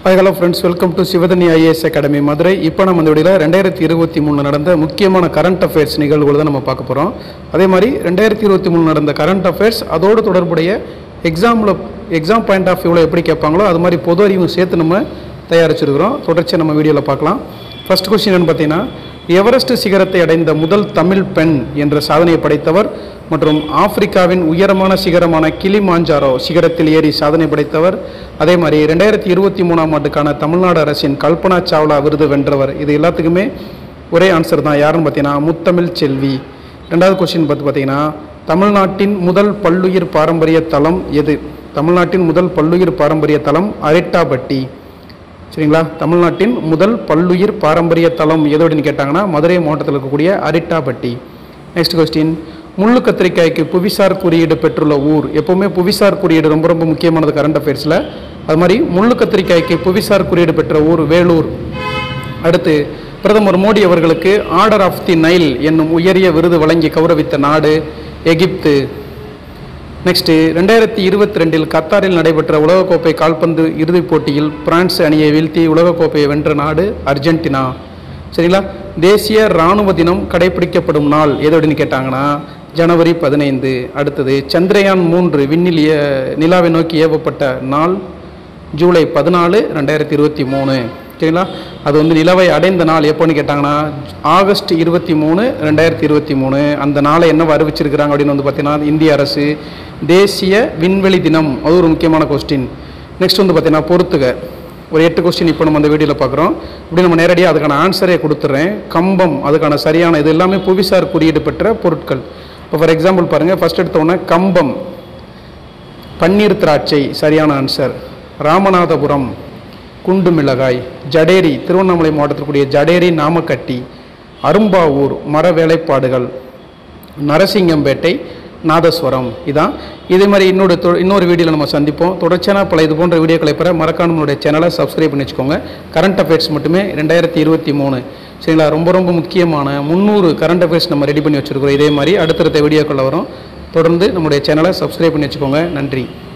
hi hello friends welcome to Sivadhani IAS academy Madurai இப்போ நம்ம இந்த வீடியோவில் ரெண்டாயிரத்தி இருபத்தி மூணு நடந்த முக்கியமான கரண்ட் அஃபேர்ஸ் நிகழ்வுகள் தான் நம்ம பார்க்க போகிறோம் அதே மாதிரி ரெண்டாயிரத்தி இருபத்தி மூணு நடந்த கரண்ட் அஃபேர்ஸ் அதோடு தொடர்புடைய எக்ஸாமில் எக்ஸாம் பாயிண்ட் ஆஃப் வியூவில் எப்படி கேட்பாங்களோ அது மாதிரி பொது அறிவும் சேர்த்து நம்ம தயாரிச்சிருக்கிறோம் தொடர்ச்சியாக நம்ம வீடியோவில் பார்க்கலாம் ஃபர்ஸ்ட் கொஸ்டின் என்னன்னு பார்த்தீங்கன்னா எவரெஸ்ட் சிகரத்தை அடைந்த முதல் தமிழ் பெண் என்ற சாதனையை படைத்தவர் மற்றும் ஆப்பிரிக்காவின் உயரமான சிகரமான கிளிமாஞ்சாரோ சிகரத்தில் ஏறி சாதனை படைத்தவர் அதே மாதிரி ரெண்டாயிரத்தி இருபத்தி மூணாம் ஆண்டுக்கான தமிழ்நாடு அரசின் கல்பனா சாவ்லா விருது வென்றவர் இது எல்லாத்துக்குமே ஒரே ஆன்சர் தான் யாருன்னு பார்த்தீங்கன்னா முத்தமிழ் செல்வி ரெண்டாவது கொஸ்டின் பார்த்து பார்த்தீங்கன்னா தமிழ்நாட்டின் முதல் பல்லுயிர் பாரம்பரிய தலம் எது தமிழ்நாட்டின் முதல் பல்லுயிர் பாரம்பரிய தலம் அரிட்டாபட்டி சரிங்களா தமிழ்நாட்டின் முதல் பல்லுயிர் பாரம்பரிய தலம் எது அப்படின்னு கேட்டாங்கன்னா மதுரை மாவட்டத்தில் இருக்கக்கூடிய அரிட்டாபட்டி நெக்ஸ்ட் கொஸ்டின் முள்ளு கத்திரிக்காய்க்கு புவிசார் குறியீடு பெற்றுள்ள ஊர் எப்போவுமே புவிசார் குறியீடு ரொம்ப ரொம்ப முக்கியமானது கரண்ட் அஃபேர்ஸில் அது மாதிரி முள்ளு கத்திரிக்காய்க்கு புவிசார் குறியீடு பெற்ற ஊர் வேலூர் அடுத்து பிரதமர் மோடி அவர்களுக்கு ஆர்டர் ஆஃப் தி நைல் என்னும் உயரிய விருது வழங்கி கௌரவித்த நாடு எகிப்து நெக்ஸ்ட்டு ரெண்டாயிரத்தி இருபத்தி ரெண்டில் கத்தாரில் நடைபெற்ற உலகக்கோப்பை கால்பந்து இறுதிப் போட்டியில் பிரான்ஸ் அணியை வீழ்த்தி உலகக்கோப்பையை வென்ற நாடு அர்ஜென்டினா சரிங்களா தேசிய இராணுவ தினம் கடைபிடிக்கப்படும் நாள் எது அப்படின்னு கேட்டாங்கன்னா ஜனவரி பதினைந்து அடுத்தது சந்திரயான் மூன்று விண்ணில் ஏ- நிலாவை நோக்கி ஏவப்பட்ட நாள் ஜூலை பதினாலு ரெண்டாயிரத்தி இருபத்தி மூணு சரிங்களா அது வந்து நிலவை அடைந்த நாள் எப்போன்னு கேட்டாங்கன்னா ஆகஸ்ட் இருபத்தி மூணு ரெண்டாயிரத்தி இருபத்தி மூணு அந்த நாளை என்னவா அறிவிச்சிருக்கிறாங்க அப்படின்னு வந்து பார்த்தீங்கன்னா இந்திய அரசு தேசிய விண்வெளி தினம் அது ஒரு முக்கியமான கொஸ்டின் நெக்ஸ்ட் வந்து பார்த்தீங்கன்னா பொறுத்துக ஒரு எட்டு கொஸ்டின் இப்போ நம்ம அந்த வீடியோவில் பார்க்குறோம் இப்படி நம்ம நேரடியாக அதுக்கான ஆன்சரே கொடுத்துட்றேன் கம்பம் அதுக்கான சரியான இது எல்லாமே புவிசார் குறியீடு பெற்ற பொருட்கள் இப்போ ஃபார் எக்ஸாம்பிள் பாருங்கள் ஃபர்ஸ்ட் எடுத்த உடனே கம்பம் பன்னீர் திராட்சை சரியான ஆன்சர் ராமநாதபுரம் குண்டு மிளகாய் ஜடேரி திருவண்ணாமலை மாவட்டத்தில் கூடிய ஜடேரி நாமக்கட்டி அரும்பாவூர் மர வேலைப்பாடுகள் நரசிங்கம்பேட்டை நாதஸ்வரம் இதான் இதே மாதிரி இன்னொரு தொ- இன்னொரு வீடியோவில் நம்ம சந்திப்போம் தொடர்ச்சியான பல இது போன்ற வீடியோக்களை பெற மறக்காம நம்மளுடைய சேனலை சப்ஸ்கிரைப் பண்ணி வச்சுக்கோங்க கரண்ட் அஃபேர்ஸ் மட்டுமே ரெண்டாயிரத்தி இருபத்தி மூணு சரிங்களா ரொம்ப ரொம்ப முக்கியமான முந்நூறு கரண்ட் அஃபேர்ஸ் நம்ம ரெடி பண்ணி வச்சுருக்கிறோம் இதே மாதிரி அடுத்தடுத்த வீடியோக்களில் வரும் தொடர்ந்து நம்முடைய சேனலை சப்ஸ்கிரைப் பண்ணி வச்சுக்கோங்க நன்றி